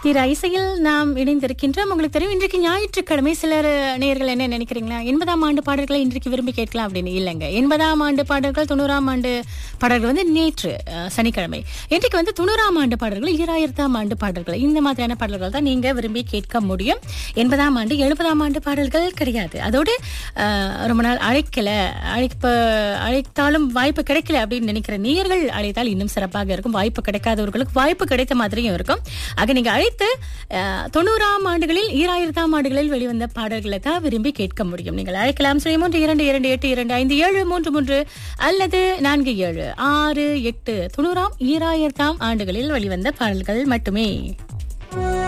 திரு இசையில் நாம் இணைந்திருக்கின்றோம் உங்களுக்கு தெரியும் இன்றைக்கு ஞாயிற்றுக்கிழமை சிலர் நேயர்கள் என்ன நினைக்கிறீங்களா எண்பதாம் ஆண்டு பாடல்களை இன்றைக்கு விரும்பி கேட்கலாம் அப்படின்னு இல்லைங்க எண்பதாம் ஆண்டு பாடல்கள் தொண்ணூறாம் ஆண்டு பாடல்கள் வந்து நேற்று அஹ், சனிக்கிழமை இன்றைக்கு வந்து தொண்ணூறாம் ஆண்டு பாடல்கள் ஈராயிரத்தாம் ஆண்டு பாடல்கள் இந்த மாதிரியான பாடல்கள் தான் நீங்க விரும்பி கேட்க முடியும் எண்பதாம் ஆண்டு எழுபதாம் ஆண்டு பாடல்கள் கிடையாது அதோடு அஹ், ரொம்ப நாள் அழைக்கல அழைப்ப அழைத்தாலும் வாய்ப்பு கிடைக்கல அப்படின்னு நினைக்கிற நேயர்கள் அழைத்தால் இன்னும் சிறப்பாக இருக்கும் வாய்ப்பு கிடைக்காதவர்களுக்கு வாய்ப்பு கிடைத்த மாதிரியும் இருக்கும் ஆக நீங்க அழைத்து அஹ், தொண்ணூறாம் ஆண்டுகளில் ஈராயிரத்தாம் ஆண்டுகளில் வெளிவந்த பாடல்களை தான் விரும்பி கேட்க முடியும் நீங்கள் அழைக்கலாம் சுய மூன்று இரண்டு இரண்டு எட்டு இரண்டு ஐந்து ஏழு மூன்று மூன்று அல்லது நான்கு ஏழு ஆறு எட்டு தொண்ணூறாம் ஈராயிரத்தாம் ஆண்டுகளில் வெளிவந்த பாடல்கள் மட்டுமே